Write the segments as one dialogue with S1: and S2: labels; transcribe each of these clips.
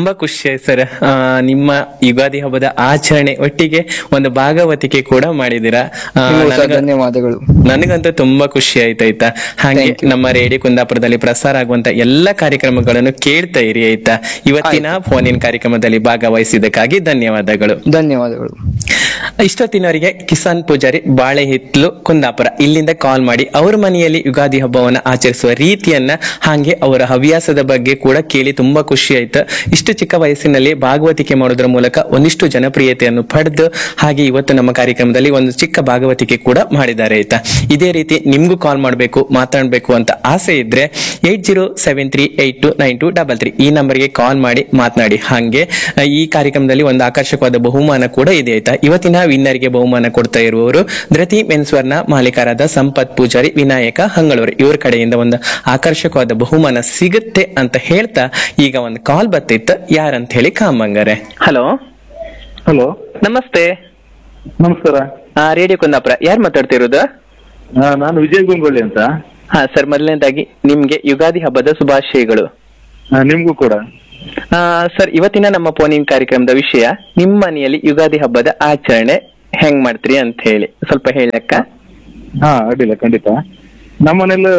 S1: ತುಂಬಾ ಖುಷಿ ಆಯ್ತು ಸರ್ ಆ, ನಿಮ್ಮ ಯುಗಾದಿ ಹಬ್ಬದ ಆಚರಣೆ ಒಟ್ಟಿಗೆ ಒಂದು ಭಾಗವತಿಕೆ ಕೂಡ ಮಾಡಿದ್ದೀರಾ ಆ,
S2: ನಿಮಗೂ ಸಹ
S1: ನನಗ-
S2: ಧನ್ಯವಾದಗಳು
S1: ನನಗಂತೂ ತುಂಬಾ ಖುಷಿ ಆಯ್ತಾಯ್ತಾ ಹಾಗೆ
S2: Thank you.
S1: ನಮ್ಮ ರೇಡಿಯೋ ಕುಂದಾಪುರದಲ್ಲಿ ಪ್ರಸಾರ ಆಗುವಂತ ಎಲ್ಲ ಕಾರ್ಯಕ್ರಮಗಳನ್ನು ಕೇಳ್ತಾ ಇರಿ ಆಯ್ತಾ ಇವತ್ತಿನ ಫೋನಿನ ಕಾರ್ಯಕ್ರಮದಲ್ಲಿ ಭಾಗವಹಿಸಿದ್ದಕ್ಕಾಗಿ ಧನ್ಯವಾದಗಳು
S2: ಧನ್ಯವಾದಗಳು
S1: ಇಷ್ಟೊತ್ತಿನವರಿಗೆ ಕಿಸಾನ್ ಪೂಜಾರಿ ಬಾಳೆ ಹಿತ್ಲು ಕುಂದಾಪುರ ಇಲ್ಲಿಂದ ಕಾಲ್ ಮಾಡಿ ಅವ್ರ ಮನೆಯಲ್ಲಿ ಯುಗಾದಿ ಹಬ್ಬವನ್ನ ಆಚರಿಸುವ ರೀತಿಯನ್ನ ಹಾಗೆ ಅವರ ಹವ್ಯಾಸದ ಬಗ್ಗೆ ಕೂಡ ಕೇಳಿ ತುಂಬಾ ಖುಷಿ ಆಯ್ತು ಇಷ್ಟು ಚಿಕ್ಕ ವಯಸ್ಸಿನಲ್ಲಿ ಭಾಗವತಿಕೆ ಮಾಡೋದ್ರ ಮೂಲಕ ಒಂದಿಷ್ಟು ಜನಪ್ರಿಯತೆಯನ್ನು ಪಡೆದು ಹಾಗೆ ಇವತ್ತು ನಮ್ಮ ಕಾರ್ಯಕ್ರಮದಲ್ಲಿ ಒಂದು ಚಿಕ್ಕ ಭಾಗವತಿಕೆ ಕೂಡ ಮಾಡಿದ್ದಾರೆ ಆಯ್ತಾ ಇದೇ ರೀತಿ ನಿಮ್ಗೂ ಕಾಲ್ ಮಾಡಬೇಕು ಮಾತಾಡ್ಬೇಕು ಅಂತ ಆಸೆ ಇದ್ರೆ eight zero seven three eight two nine two double three ಈ ನಂಬರ್ಗೆ ಕಾಲ್ ಮಾಡಿ ಮಾತನಾಡಿ ಹಾಗೆ ಆ, ಈ ಕಾರ್ಯಕ್ರಮದಲ್ಲಿ ಒಂದು ಆಕರ್ಷಕವಾದ ಬಹುಮಾನ ಕೂಡ ಇದೆ ಆಯ್ತಾ ಇವತ್ತಿನ ವಿನ್ನರ್ಗೆ ಬಹುಮಾನ ಕೊಡ್ತಾ ಇರುವವರು ಧೃತಿ ಮೆನ್ಸ್ವರ್ನ ಮಾಲೀಕರಾದ ಸಂಪತ್ ಪೂಜಾರಿ ವಿನಾಯಕ ಹಂಗಳೂರು ಇವ್ರ ಕಡೆಯಿಂದ ಒಂದು ಆಕರ್ಷಕವಾದ ಬಹುಮಾನ ಸಿಗುತ್ತೆ ಅಂತ ಹೇಳ್ತಾ ಈಗ ಒಂದು ಕಾಲ್ ಬತ್ತಿತ್ತು ಯಾರಂತ ಹೇಳಿ ಕಾಮಂಗರೆ ಹಲೋ
S3: ಹಲೋ
S1: ನಮಸ್ತೆ
S3: ನಮಸ್ಕಾರ
S1: ರೇಡಿಯೋ ಕುಂದಾಪುರ ಯಾರು ಮಾತಾಡ್ತಿರೋದು
S3: ಆ, ನಾನು ವಿಜಯ್ ಗುಂಗೊಳ್ಳಿ ಅಂತ
S1: ಹಾ ಸರ್ ಮೊದಲನೇದಾಗಿ ನಿಮ್ಗೆ ಯುಗಾದಿ ಹಬ್ಬದ ಶುಭಾಶಯಗಳು
S3: ಆ, ನಿಮ್ಗೂ ಕೂಡ
S1: ಆ, ಸರ್ ಇವತ್ತಿನ ನಮ್ಮ ಫೋನಿನ ಕಾರ್ಯಕ್ರಮದ ವಿಷಯ ನಿಮ್ಮ ಮನೆಯಲ್ಲಿ ಯುಗಾದಿ ಹಬ್ಬದ ಆಚರಣೆ ಹೆಂಗ್ ಮಾಡ್ತೀರಿ ಅಂತ ಹೇಳಿ ಸ್ವಲ್ಪ ಹೇಳಕ್ಕ
S3: ಹಾ ಅಡ್ಡಿಲ್ಲ ಖಂಡಿತ ನಮ್ಮನೆಲ್ಲ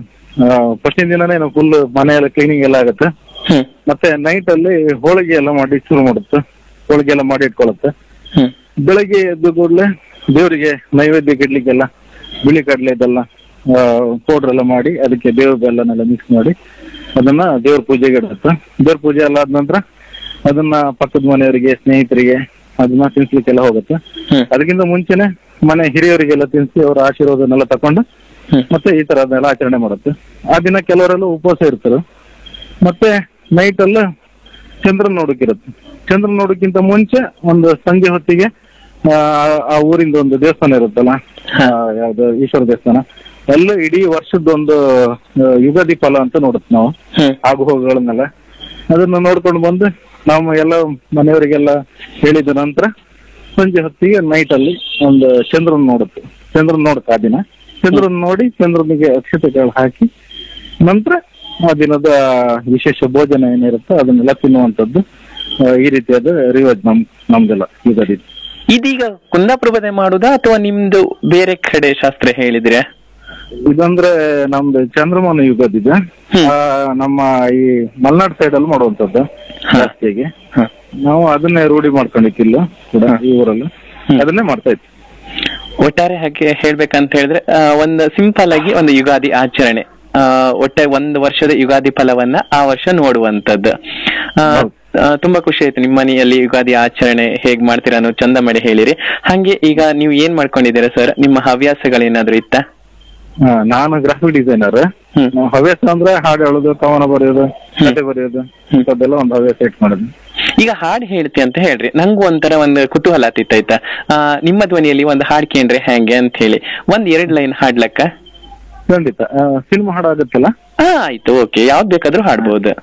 S3: ಫಸ್ಟಿನ ದಿನನೇ ನಾವು ಫುಲ್ ಮನೆ ಎಲ್ಲ ಕ್ಲೀನಿಂಗ್ ಎಲ್ಲ ಆಗುತ್ತೆ
S1: ಹ್ಮ್
S3: ಮತ್ತೆ ನೈಟ್ ಅಲ್ಲಿ ಹೋಳಿಗೆ ಎಲ್ಲ ಮಾಡಿ ಶುರು ಮಾಡುತ್ತೆ ಹೋಳಿಗೆ ಎಲ್ಲ ಮಾಡಿ ಇಟ್ಕೊಳ್ಳುತ್ತೆ
S1: ಹ್ಮ್
S3: ಬೆಳಗ್ಗೆ ಎದ್ದು ಕೂಡಲೇ ದೇವರಿಗೆ ನೈವೇದ್ಯಕ್ಕೆ ಇಡ್ಲಿಕ್ಕೆಲ್ಲ ಬಿಳಿ ಕಡಲೆ ಇದೆಲ್ಲ ಪೌಡರ್ ಎಲ್ಲ ಮಾಡಿ ಅದಕ್ಕೆ ಬೇವು ಬೆಲ್ಲನೆಲ್ಲ ಮಿಕ್ಸ್ ಮಾಡಿ ಅದನ್ನ ದೇವ್ರ ಪೂಜೆಗೆ ಇಡುತ್ತೆ ದೇವ್ರ ಪೂಜೆ ಎಲ್ಲ ಆದ ನಂತರ ಅದನ್ನ ಪಕ್ಕದ ಮನೆಯವರಿಗೆ ಸ್ನೇಹಿತರಿಗೆ ಅದನ್ನ ತಿನ್ಸ್ಲಿಕ್ಕೆಲ್ಲ ಹೋಗುತ್ತೆ
S1: ಹ್ಮ್
S3: ಅದಕ್ಕಿಂತ ಮುಂಚೆನೆ ಮನೆ ಹಿರಿಯವರಿಗೆಲ್ಲ ತಿನ್ಸಿ ಅವರ ಆಶೀರ್ವಾದನೆಲ್ಲ ತಕೊಂಡು
S1: ಹ್ಮ್
S3: ಮತ್ತೆ ಈ ತರ ಅದನ್ನೆಲ್ಲ ಆಚರಣೆ ಮಾಡುತ್ತೆ ಆ ದಿನ ಕೆಲವರೆಲ್ಲ ಉಪವಾಸ ಇರ್ತಾರೆ ಮತ್ತೆ ನೈಟ್ ಎಲ್ಲ ಚಂದ್ರನ್ ನೋಡಕ್ಕಿರುತ್ತೆ ಚಂದ್ರನ್ ನೋಡಕ್ಕಿಂತ ಮುಂಚೆ ಒಂದು ಸಂಜೆ ಹೊತ್ತಿಗೆ ಆ, ಆ ಊರಿಂದ ಒಂದು ದೇವಸ್ಥಾನ ಇರುತ್ತಲ್ಲ ಆ, ಯಾವ್ದು ಈಶ್ವರ ದೇವಸ್ಥಾನ ಎಲ್ಲ ಇಡೀ ವರ್ಷದ ಒಂದು ಆ, ಯುಗಾದಿ ಫಲ ಅಂತ ನೋಡುತ್ತೆ ನಾವು
S1: ಹ್ಮ್
S3: ಆಗು ಹೋಗುಗಳನ್ನೆಲ್ಲ ಅದನ್ನ ನೋಡ್ಕೊಂಡು ಬಂದು ನಾವು ಎಲ್ಲ ಮನೆಯವರಿಗೆಲ್ಲ ಹೇಳಿದ ನಂತರ ಸಂಜೆ ಹೊತ್ತಿಗೆ ನೈಟ್ ಅಲ್ಲಿ ಒಂದು ಚಂದ್ರನ್ ನೋಡುತ್ತೆ ಚಂದ್ರನ್ ನೋಡುತ್ತೆ ಆ ದಿನ ಚಂದ್ರನ್ ನೋಡಿ ಚಂದ್ರನಿಗೆ ಅಕ್ಷತೆಗಳು ಹಾಕಿ ನಂತರ ಆ ದಿನದ ವಿಶೇಷ ಭೋಜನ ಏನಿರುತ್ತೆ ಅದನ್ನೆಲ್ಲ ತಿನ್ನುವಂಥದ್ದು ಆ, ಈ ರೀತಿಯಾದ ರಿವಾಜ್ ನಮ್ ನಮ್ದೆಲ್ಲ ಯುಗಾದಿ
S1: ಇದೀಗ ಕುಂದಾಪುರದೇ ಮಾಡುದಾ ಅಥವಾ ನಿಮ್ದು ಬೇರೆ ಕಡೆ ಶಾಸ್ತ್ರ ಹೇಳಿದ್ರೆ
S3: ಇದಂದ್ರೆ ನಮ್ದು ಚಂದ್ರಮಾನ ಯುಗಾದಿ ಇದೆ
S1: ಹ್ಮ್.
S3: ಆ, ನಮ್ಮ ಈ ಮಲ್ನಾಡ್ ಸೈಡ್ ಅಲ್ಲಿ ಮಾಡುವಂತದ್ದು ಜಾಸ್ತಿಯಾಗಿ
S1: ಹ.
S3: ನಾವು ಅದನ್ನೇ ರೂಢಿ ಮಾಡ್ಕೊಂಡಿಕ್ಕಿಲ್ಲ ಕೂಡ ಈ ಊರಲ್ಲಿ
S1: ಹ್ಮ್.
S3: ಅದನ್ನೇ ಮಾಡ್ತಾ ಇದ್ವಿ
S1: ಒಟ್ಟಾರೆ ಹಾಗೆ ಹೇಳ್ಬೇಕಂತ ಹೇಳಿದ್ರೆ ಆ, ಒಂದು ಸಿಂಪಲ್ ಆಗಿ ಒಂದು ಯುಗಾದಿ ಆಚರಣೆ ಆ, ಒಟ್ಟೆ ಒಂದು ವರ್ಷದ ಯುಗಾದಿ ಫಲವನ್ನ ಆ ವರ್ಷ ನೋಡುವಂತದ್ದು ಆ,
S3: ಹೌದು.
S1: ಆ, ತುಂಬಾ ಖುಷಿ ಆಯ್ತು ನಿಮ್ಮ ಮನೆಯಲ್ಲಿ ಯುಗಾದಿ ಆಚರಣೆ ಹೇಗ್ ಮಾಡ್ತೀರಾ ಅನ್ನೋ ಚಂದ ಮಾಡಿ ಹೇಳಿರಿ ಹಾಗೆ ಈಗ ನೀವು ಏನ್ ಮಾಡ್ಕೊಂಡಿದ್ದೀರಾ ಸರ್ ನಿಮ್ಮ ಹವ್ಯಾಸಗಳೇನಾದ್ರೂ ಇತ್ತ
S3: ಆ, ನಾನು ಗ್ರಾಫಿಕ್ ಡಿಸೈನರ್
S1: ಹ್ಮ್.
S3: ಹವ್ಯಾಸ ಅಂದ್ರೆ ಹಾಡು ಹೇಳೋದು ಕವನ ಬರೆಯೋದು ಕತೆ ಬರೆಯೋದು ಇಂಥದ್ದೆಲ್ಲ ಒಂದು ಹವ್ಯಾಸ ಇಟ್ ಮಾಡೋದು
S1: ಈಗ ಹಾಡ್ ಹೇಳ್ತಿ ಅಂತ ಹೇಳ್ರಿ ನಂಗೂ ಒಂಥರ ಒಂದು ಕುತೂಹಲ ಆತಿತ್ತು ಆಯ್ತಾ ಆ, ನಿಮ್ಮ ಧ್ವನಿಯಲ್ಲಿ ಒಂದು ಹಾಡ್ ಕೇಳ್ರಿ ಹೆಂಗೆ ಅಂತ ಹೇಳಿ ಒಂದ್ ಎರಡ್ ಲೈನ್ ಹಾಡ್ಲಕ್ಕ
S3: ಖಂಡಿತ ಸಿನಿಮಾ ಹಾಡು ಆಗುತ್ತಲ್ಲ
S1: ಹಾ ಆಯ್ತು ಓಕೆ ಯಾವ್ದ್ ಬೇಕಾದ್ರೂ ಹಾಡ್ಬೋದು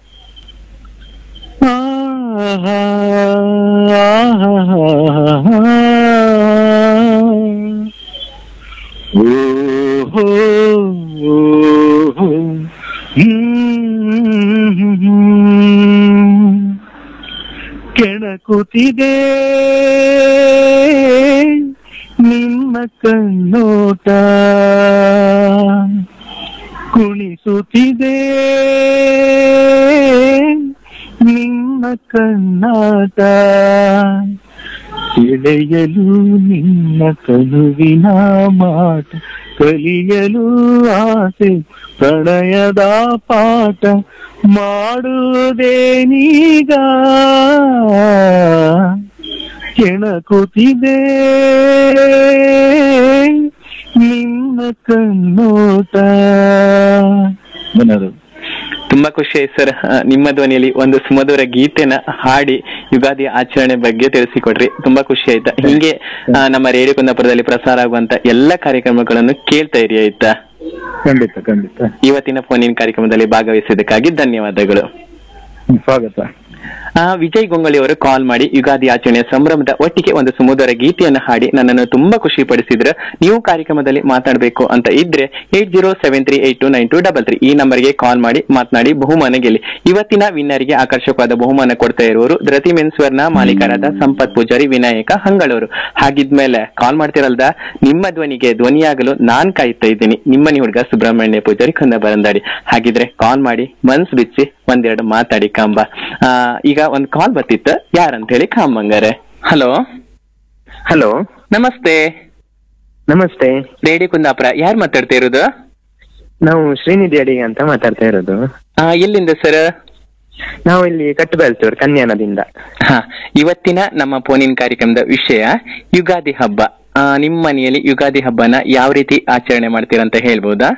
S3: ಓಹೋ, ಓಹೋ, ಹ್ಮ್. ಕೆಣಕುತ್ತಿದೆ ನಿನ್ನ ಕಣ್ಣೋಟ ಕುಣಿಸುತ್ತಿದೆ ನಿನ್ನ ಕಣ್ಣಾಟ ತಿಳಿಯಲು ನಿನ್ನ ಕನುವಿನ ಮಾಟ ಕಲಿಯಲು ಆಸೆ ಪ್ರಣಯದ ಪಾಠ ಮಾಡುವುದೇನೀಗ ಕೆಣಕುತ್ತಿದೆ ನಿನ್ನ ಕಣ್ಣೋಟ ಧನ್ಯವಾದ
S1: ತುಂಬಾ ಖುಷಿ ಆಯ್ತು ಸರ್ ಆ, ನಿಮ್ಮ ಧ್ವನಿಯಲ್ಲಿ ಒಂದು ಸುಮಧುರ ಗೀತೆನ ಹಾಡಿ ಯುಗಾದಿ ಆಚರಣೆ ಬಗ್ಗೆ ತಿಳಿಸಿಕೊಡ್ರಿ ತುಂಬಾ ಖುಷಿ ಆಯ್ತಾ ಹಿಂಗೆ ಆ, ನಮ್ಮ ರೇಡಿಯೋ ಕುಂದಾಪುರದಲ್ಲಿ ಪ್ರಸಾರ ಆಗುವಂತ ಎಲ್ಲ ಕಾರ್ಯಕ್ರಮಗಳನ್ನು ಕೇಳ್ತಾ ಇರಿ ಆಯ್ತಾ
S3: ಖಂಡಿತ ಖಂಡಿತ
S1: ಇವತ್ತಿನ ಫೋನಿನ ಕಾರ್ಯಕ್ರಮದಲ್ಲಿ ಭಾಗವಹಿಸಿದ್ದಕ್ಕಾಗಿ ಧನ್ಯವಾದಗಳು
S3: ಸ್ವಾಗತ
S1: ಆ, ವಿಜಯ್ ಗೊಂಗಳಿ ಅವರು ಕಾಲ್ ಮಾಡಿ ಯುಗಾದಿ ಆಚರಣೆಯ ಸಂಭ್ರಮದ ಒಟ್ಟಿಗೆ ಒಂದು ಸುಮಧುರ ಗೀತೆಯನ್ನು ಹಾಡಿ ನನ್ನನ್ನು ತುಂಬಾ ಖುಷಿ ಪಡಿಸಿದ್ರು ನೀವು ಕಾರ್ಯಕ್ರಮದಲ್ಲಿ ಮಾತಾಡಬೇಕು ಅಂತ ಇದ್ರೆ eight zero seven three eight two nine two double three ಈ ನಂಬರ್ಗೆ ಕಾಲ್ ಮಾಡಿ ಮಾತನಾಡಿ ಬಹುಮಾನ ಗೆಲ್ಲಿ ಇವತ್ತಿನ ವಿನ್ನರ್ಗೆ ಆಕರ್ಷಕವಾದ ಬಹುಮಾನ ಕೊಡ್ತಾ ಇರುವವರು ಧೃತಿ ಮೆನ್ಸ್ವರ್ನ ಮಾಲೀಕರಾದ ಸಂಪತ್ ಪೂಜಾರಿ ವಿನಾಯಕ ಹಂಗಳವರು ಹಾಗಿದ್ಮೇಲೆ ಕಾಲ್ ಮಾಡ್ತಿರಲ್ದ ನಿಮ್ಮ ಧ್ವನಿಗೆ ಧ್ವನಿಯಾಗಲು ನಾನ್ ಕಾಯ್ತಾ ಇದ್ದೀನಿ ನಿಮ್ಮನಿ ಹುಡುಗ ಸುಬ್ರಹ್ಮಣ್ಯ ಪೂಜಾರಿ ಕುಂದ ಬರಂದಾಡಿ ಹಾಗಿದ್ರೆ ಕಾಲ್ ಮಾಡಿ ಮನ್ಸ್ ಬಿಚ್ಚಿ ಒಂದೆರಡು ಮಾತಾಡಿ ಕಾಂಬ ಆ, ಈಗ ಒಂದ್ ಕಾಲ್ ಬರ್ತಿತ್ತು ಯಾರಂತ ಹೇಳಿ ಕಾಂಬಂಗಾರೆ ಹಲೋ
S2: ಹಲೋ
S1: ನಮಸ್ತೆ
S2: ನಮಸ್ತೆ
S1: ರೇಡಿ ಕುಂದಾಪುರ ಯಾರು ಮಾತಾಡ್ತಾ ಇರೋದು
S2: ನಾವು ಶ್ರೀನಿಧಿ ಅಡಿಗೆ ಅಂತ ಮಾತಾಡ್ತಾ ಇರೋದು
S1: ಆ, ಎಲ್ಲಿಂದ ಸರ್
S2: ನಾವು ಇಲ್ಲಿ ಕಟ್ಟುಬೆಳ್ತೂರು ಕನ್ಯಾನದಿಂದ
S1: ಹಾ ಇವತ್ತಿನ ನಮ್ಮ ಫೋನಿನ ಕಾರ್ಯಕ್ರಮದ ವಿಷಯ ಯುಗಾದಿ ಹಬ್ಬ ಆ, ನಿಮ್ಮ ಮನೆಯಲ್ಲಿ ಯುಗಾದಿ ಹಬ್ಬನ ಯಾವ ರೀತಿ ಆಚರಣೆ ಮಾಡ್ತೀರಂತ ಹೇಳ್ಬೋದಾ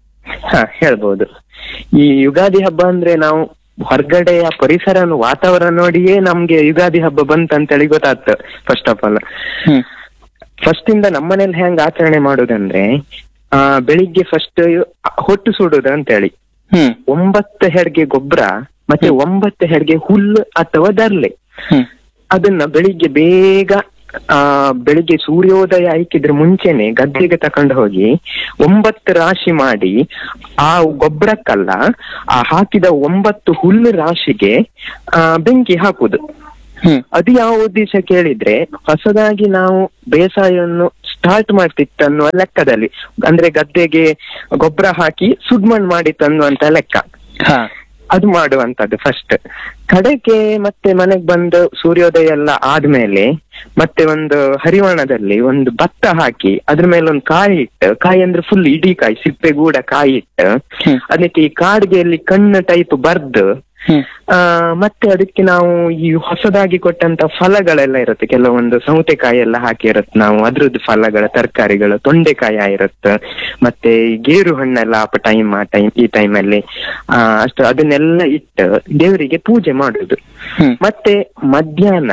S2: ಹಾ ಹೇಳ್ಬೋದು ಈ ಯುಗಾದಿ ಹಬ್ಬ ಅಂದ್ರೆ ನಾವು ಹೊರಗಡೆಯ ಪರಿಸರ ವಾತಾವರಣ ನೋಡಿಯೇ ನಮ್ಗೆ ಯುಗಾದಿ ಹಬ್ಬ ಬಂತಂತೇಳಿ ಗೊತ್ತಾಗ್ತದೆ first of all
S1: hmm
S2: first ಇಂದ ನಮ್ಮನೇಲಿ ಹೆಂಗ್ ಆಚರಣೆ ಮಾಡೋದಂದ್ರೆ ಆ ಬೆಳಿಗ್ಗೆ ಫಸ್ಟ್ ಹೊಟ್ಟು ಸುಡುದು ಅಂತೇಳಿ
S1: ಹ್ಮ್
S2: ಒಂಬತ್ತು ಹೆಡ್ಗೆ ಗೊಬ್ಬರ ಮತ್ತೆ ಒಂಬತ್ತು ಹೆಡ್ಗೆ ಹುಲ್ಲು ಅಥವಾ ದರ್ಲೆ
S1: ಹ್ಮ್
S2: ಅದನ್ನ ಬೆಳಿಗ್ಗೆ ಬೇಗ ಆ ಬೆಳಿಗ್ಗೆ ಸೂರ್ಯೋದಯ ಆಯ್ಕಿದ್ರೆ ಮುಂಚೆನೆ ಗದ್ದೆಗೆ ತಕೊಂಡು ಹೋಗಿ ಒಂಬತ್ತು ರಾಶಿ ಮಾಡಿ ಆ ಗೊಬ್ಬರಕ್ಕಲ್ಲ ಆ ಹಾಕಿದ ಒಂಬತ್ತು ಹುಲ್ಲು ರಾಶಿಗೆ ಆ ಬೆಂಕಿ ಹಾಕುದು
S1: ಹ್ಮ್
S2: ಅದು ಯಾವ ಉದ್ದೇಶ ಕೇಳಿದ್ರೆ ಹೊಸದಾಗಿ ನಾವು ಬೇಸಾಯವನ್ನು ಸ್ಟಾರ್ಟ್ ಮಾಡ್ತಿತ್ತು ಅನ್ನುವ ಲೆಕ್ಕದಲ್ಲಿ ಅಂದ್ರೆ ಗದ್ದೆಗೆ ಗೊಬ್ಬರ ಹಾಕಿ ಸುಡ್ಮಣ್ ಮಾಡಿತ್ತು ಅನ್ನುವಂತ ಲೆಕ್ಕ
S1: ಹಾ
S2: ಅದು ಮಾಡುವಂತದ್ದು ಫಸ್ಟ್ ಕಡೆಗೆ ಮತ್ತೆ ಮನೆಗ್ ಬಂದು ಸೂರ್ಯೋದಯ ಎಲ್ಲ ಆದ್ಮೇಲೆ ಮತ್ತೆ ಒಂದು ಹರಿವಾಣದಲ್ಲಿ ಒಂದು ಭತ್ತ ಹಾಕಿ ಅದ್ರ ಮೇಲೆ ಒಂದು ಕಾಯಿ ಇಟ್ಟು ಕಾಯಿ ಅಂದ್ರೆ ಫುಲ್ ಇಡೀ ಕಾಯಿ ಸಿಪ್ಪೆ ಗೂಡ ಕಾಯಿ ಇಟ್ಟು
S1: ಹ್ಮ್.
S2: ಅದಕ್ಕೆ ಈ ಕಾಡ್ಗೆಯಲ್ಲಿ ಕಣ್ಣು ಟೈಪ್ ಬರ್ದು
S1: ಹ್ಮ್
S2: ಆ ಮತ್ತೆ ಅದಕ್ಕೆ ನಾವು ಈ ಹೊಸದಾಗಿ ಕೊಟ್ಟಂತ ಫಲಗಳೆಲ್ಲ ಇರುತ್ತೆ ಕೆಲವೊಂದು ಸೌತೆಕಾಯಿ ಎಲ್ಲ ಹಾಕಿರುತ್ತೆ ನಾವು ಅದ್ರದ್ದು ಫಲಗಳ ತರಕಾರಿಗಳು ತೊಂಡೆಕಾಯಿ ಇರುತ್ತೆ ಮತ್ತೆ ಈ ಗೇರು ಹಣ್ಣೆಲ್ಲ ಆ ಟೈಮ್ ಆ ಟೈಮ್ ಈ ಟೈಮಲ್ಲಿ ಆ ಅಷ್ಟು ಅದನ್ನೆಲ್ಲ ಇಟ್ಟು ದೇವರಿಗೆ ಪೂಜೆ ಮಾಡುದು
S1: ಹ್ಮ್
S2: ಮತ್ತೆ ಮಧ್ಯಾಹ್ನ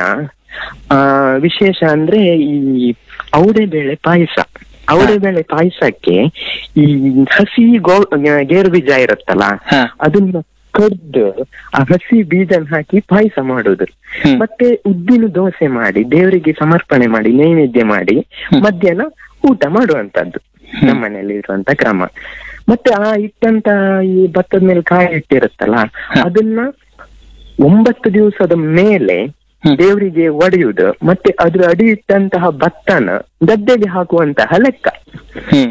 S2: ಆ ವಿಶೇಷ ಅಂದ್ರೆ ಈ ಔಡೆ ಬೇಳೆ ಪಾಯಸ ಔಡೆ ಬೇಳೆ ಪಾಯಸಕ್ಕೆ ಈ ಹಸಿ ಗೋ ಗೇರು ಬೀಜ ಇರುತ್ತಲ್ಲ
S1: ಹಾ.
S2: ಅದನ್ನ ಕಡ್ದು ಆ ಹಸಿ ಬೀಜನ ಹಾಕಿ ಪಾಯಸ ಮಾಡುದು
S1: ಹ್ಮ್.
S2: ಮತ್ತೆ ಉದ್ದಿನ ದೋಸೆ ಮಾಡಿ ದೇವರಿಗೆ ಸಮರ್ಪಣೆ ಮಾಡಿ ನೈವೇದ್ಯ ಮಾಡಿ
S1: ಹ್ಮ್.
S2: ಮಧ್ಯಾಹ್ನ ಊಟ ಮಾಡುವಂತದ್ದು
S1: ಹ್ಮ್.
S2: ನಮ್ಮ ಮನೆಯಲ್ಲಿ ಇರುವಂತ ಕ್ರಮ ಮತ್ತೆ ಆ ಇಟ್ಟಂತ ಈ ಭತ್ತದ ಮೇಲೆ ಕಾಯಿ ಇಟ್ಟಿರುತ್ತಲ್ಲ
S1: ಹ.
S2: ಅದನ್ನ ಒಂಬತ್ತು ದಿವಸದ ಮೇಲೆ
S1: ಹ್ಮ್.
S2: ದೇವರಿಗೆ ಒಡೆಯುವುದು ಮತ್ತೆ ಅದ್ರ ಅಡಿ ಇಟ್ಟಂತಹ ಭತ್ತನ ಗದ್ದೆಗೆ ಹಾಕುವಂತಹ ಲೆಕ್ಕ
S1: ಹ್ಮ್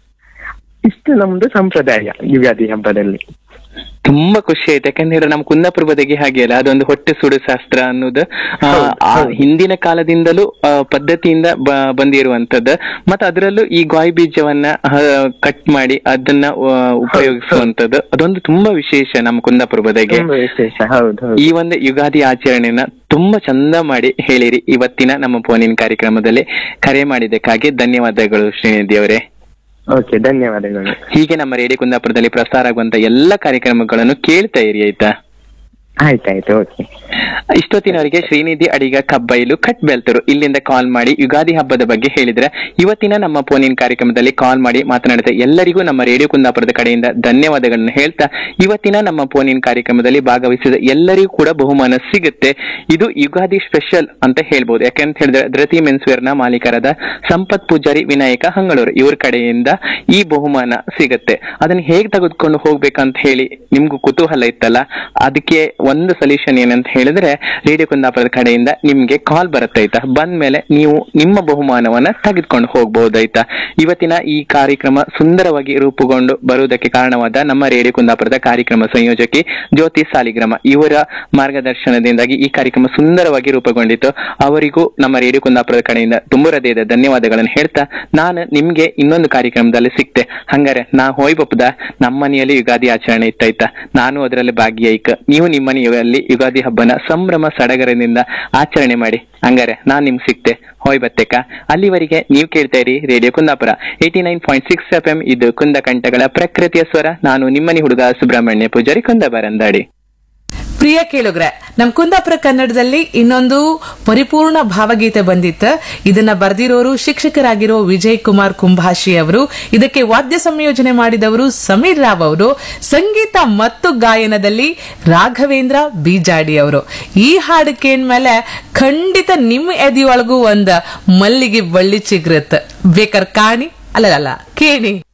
S2: ಇಷ್ಟು ನಮ್ದು ಸಂಪ್ರದಾಯ ಯುಗಾದಿ ಹಬ್ಬದಲ್ಲಿ
S1: ತುಂಬಾ ಖುಷಿ ಆಯ್ತು ಯಾಕಂದ್ರೆ ನಮ್ಮ ಕುಂದಾಪುರ ಬದಿಗೆ ಹಾಗೆ ಅಲ್ಲ ಅದೊಂದು ಹೊಟ್ಟೆ ಸುಡು ಶಾಸ್ತ್ರ ಅನ್ನೋದು ಆ,
S2: ಹೌದು,
S1: ಆ
S2: ಹೌದು.
S1: ಹಿಂದಿನ ಕಾಲದಿಂದಲೂ ಆ, ಪದ್ಧತಿಯಿಂದ ಬ- ಬಂದಿರುವಂತದ್ದು ಮತ್ತೆ ಅದರಲ್ಲೂ ಈ ಗಾಯಿ ಬೀಜವನ್ನ ಕಟ್ ಮಾಡಿ ಅದನ್ನ ಆ, ಉಪಯೋಗಿಸುವಂತದ್ದು ಅದೊಂದು ತುಂಬಾ ವಿಶೇಷ ನಮ್ಮ ಕುಂದಾಪುರ ಬದಿಗೆ
S2: ತುಂಬಾ ವಿಶೇಷ ಹೌದು ಹೌದು
S1: ಈ ಒಂದು ಯುಗಾದಿ ಆಚರಣೆನ ತುಂಬಾ ಚಂದ ಮಾಡಿ ಹೇಳಿರಿ ಇವತ್ತಿನ ನಮ್ಮ ಫೋನಿನ ಕಾರ್ಯಕ್ರಮದಲ್ಲಿ ಕರೆ ಮಾಡಿದ್ದಕ್ಕಾಗಿ ಧನ್ಯವಾದಗಳು ಶ್ರೀನಿಧಿ ಅವರೇ
S2: ಓಕೆ ಧನ್ಯವಾದಗಳು
S1: ಹೀಗೆ ನಮ್ಮ ರೇಡಿಯೋ ಕುಂದಾಪುರದಲ್ಲಿ ಪ್ರಸಾರ ಆಗುವಂತ ಎಲ್ಲಾ ಕಾರ್ಯಕ್ರಮಗಳನ್ನು ಕೇಳ್ತಾ ಇರಿ ಆಯ್ತಾ
S2: ಆಯ್ತಾಯ್ತು ಓಕೆ
S1: ಇಷ್ಟೊತ್ತಿನವರೆಗೆ ಶ್ರೀನಿಧಿ ಅಡಿಗ ಕಬ್ಬೈಲು ಕಟ್ ಬೆಲ್ತರು ಇಲ್ಲಿಂದ ಕಾಲ್ ಮಾಡಿ ಯುಗಾದಿ ಹಬ್ಬದ ಬಗ್ಗೆ ಹೇಳಿದ್ರೆ ಇವತ್ತಿನ ನಮ್ಮ ಫೋನಿನ ಕಾರ್ಯಕ್ರಮದಲ್ಲಿ ಕಾಲ್ ಮಾಡಿ ಮಾತನಾಡಿದ ಎಲ್ಲರಿಗೂ ನಮ್ಮ ರೇಡಿಯೋ ಕುಂದಾಪುರದ ಕಡೆಯಿಂದ ಧನ್ಯವಾದಗಳನ್ನು ಹೇಳ್ತಾ ಇವತ್ತಿನ ನಮ್ಮ ಫೋನಿನ ಕಾರ್ಯಕ್ರಮದಲ್ಲಿ ಭಾಗವಹಿಸಿದ ಎಲ್ಲರಿಗೂ ಕೂಡ ಬಹುಮಾನ ಸಿಗುತ್ತೆ ಇದು ಯುಗಾದಿ ಸ್ಪೆಷಲ್ ಅಂತ ಹೇಳ್ಬೋದು ಯಾಕಂತ ಹೇಳಿದ್ರೆ ಧೃತಿ ಮೆನ್ಸ್ವೇರ್ ನ ಮಾಲೀಕರಾದ ಸಂಪತ್ ಪೂಜಾರಿ ವಿನಾಯಕ ಹಂಗಳೂರು ಇವ್ರ ಕಡೆಯಿಂದ ಈ ಬಹುಮಾನ ಸಿಗುತ್ತೆ ಅದನ್ನ ಹೇಗೆ ತೆಗೆದುಕೊಂಡು ಹೋಗ್ಬೇಕಂತ ಹೇಳಿ ನಿಮ್ಗೂ ಕುತೂಹಲ ಇತ್ತಲ್ಲ ಅದಕ್ಕೆ ಒಂದು ಸೊಲ್ಯೂಷನ್ ಏನಂತ ಹೇಳಿದ್ರೆ ರೇಡಿಯೋ ಕುಂದಾಪುರದ ಕಡೆಯಿಂದ ನಿಮ್ಗೆ ಕಾಲ್ ಬರುತ್ತಾಯ್ತಾ ಬಂದ್ಮೇಲೆ ನೀವು ನಿಮ್ಮ ಬಹುಮಾನವನ್ನ ತೆಗೆದುಕೊಂಡು ಹೋಗ್ಬಹುದಾಯ್ತಾ ಇವತ್ತಿನ ಈ ಕಾರ್ಯಕ್ರಮ ಸುಂದರವಾಗಿ ರೂಪುಗೊಂಡು ಬರುವುದಕ್ಕೆ ಕಾರಣವಾದ ನಮ್ಮ ರೇಡಿಯೋ ಕುಂದಾಪುರದ ಕಾರ್ಯಕ್ರಮ ಸಂಯೋಜಕಿ ಜ್ಯೋತಿ ಸಾಲಿಗ್ರಾಮ ಇವರ ಮಾರ್ಗದರ್ಶನದಿಂದಾಗಿ ಈ ಕಾರ್ಯಕ್ರಮ ಸುಂದರವಾಗಿ ರೂಪುಗೊಂಡಿತ್ತು ಅವರಿಗೂ ನಮ್ಮ ರೇಡಿಯೋ ಕುಂದಾಪುರದ ಕಡೆಯಿಂದ ತುಂಬ ಹೃದಯದ ಧನ್ಯವಾದಗಳನ್ನು ಹೇಳ್ತಾ ನಾನು ನಿಮ್ಗೆ ಇನ್ನೊಂದು ಕಾರ್ಯಕ್ರಮದಲ್ಲಿ ಸಿಕ್ತೆ ಹಂಗಾರೆ ನಾ ಹೋಯ್ಬಪ್ಪದ ನಮ್ಮ ಮನೆಯಲ್ಲಿ ಯುಗಾದಿ ಆಚರಣೆ ಇತ್ತಾಯ್ತಾ ನಾನು ಅದರಲ್ಲಿ ಭಾಗಿಯಾಯಿಕ ನೀವು ನಿಮ್ಮ ಮನೆಯಲ್ಲಿ ಯುಗಾದಿ ಹಬ್ಬನ ಸಂಭ್ರಮ ಸಡಗರದಿಂದ ಆಚರಣೆ ಮಾಡಿ ಹಂಗಾರೆ ನಾನ್ ನಿಮ್ಗೆ ಸಿಕ್ತೆ ಹೋಯ್ ಬತ್ತೆಕ ಅಲ್ಲಿವರೆಗೆ ನೀವು ಕೇಳ್ತಾ ಇರಿ radio Kundapura eighty nine point six F M ಇದು ಕುಂದ ಕಂಠಗಳ ಪ್ರಕೃತಿಯ ಸ್ವರ ನಾನು ನಿಮ್ಮನಿ ಹುಡುಗ ಸುಬ್ರಹ್ಮಣ್ಯ ಪೂಜಾರಿ ಕುಂದ ಬರಂದಾಡಿ
S4: ಪ್ರಿಯ ಕೇಳುಗ್ರೆ ನಮ್ ಕುಂದಾಪುರ ಕನ್ನಡದಲ್ಲಿ ಇನ್ನೊಂದು ಪರಿಪೂರ್ಣ ಭಾವಗೀತೆ ಬಂದಿತ್ತು ಇದನ್ನ ಬರೆದಿರೋರು ಶಿಕ್ಷಕರಾಗಿರೋ ವಿಜಯ್ ಕುಮಾರ್ ಕುಂಭಾಷಿ ಅವರು ಇದಕ್ಕೆ ವಾದ್ಯ ಸಂಯೋಜನೆ ಮಾಡಿದವರು ಸಮೀರ್ ರಾವ್ ಅವರು ಸಂಗೀತ ಮತ್ತು ಗಾಯನದಲ್ಲಿ ರಾಘವೇಂದ್ರ ಬೀಜಾಡಿ ಅವರು ಈ ಹಾಡು ಕೇಳ್ಮೇಲೆ ಖಂಡಿತ ನಿಮ್ಮ ಎದೆಯೊಳಗೂ ಒಂದ್ ಮಲ್ಲಿಗೆ ಬಳ್ಳಿ ಚಿಗ್ರತ್ ಬೇಕಾರ ಕಾಣಿ ಅಲ್ಲಲ್ಲ ಕೇಳಿ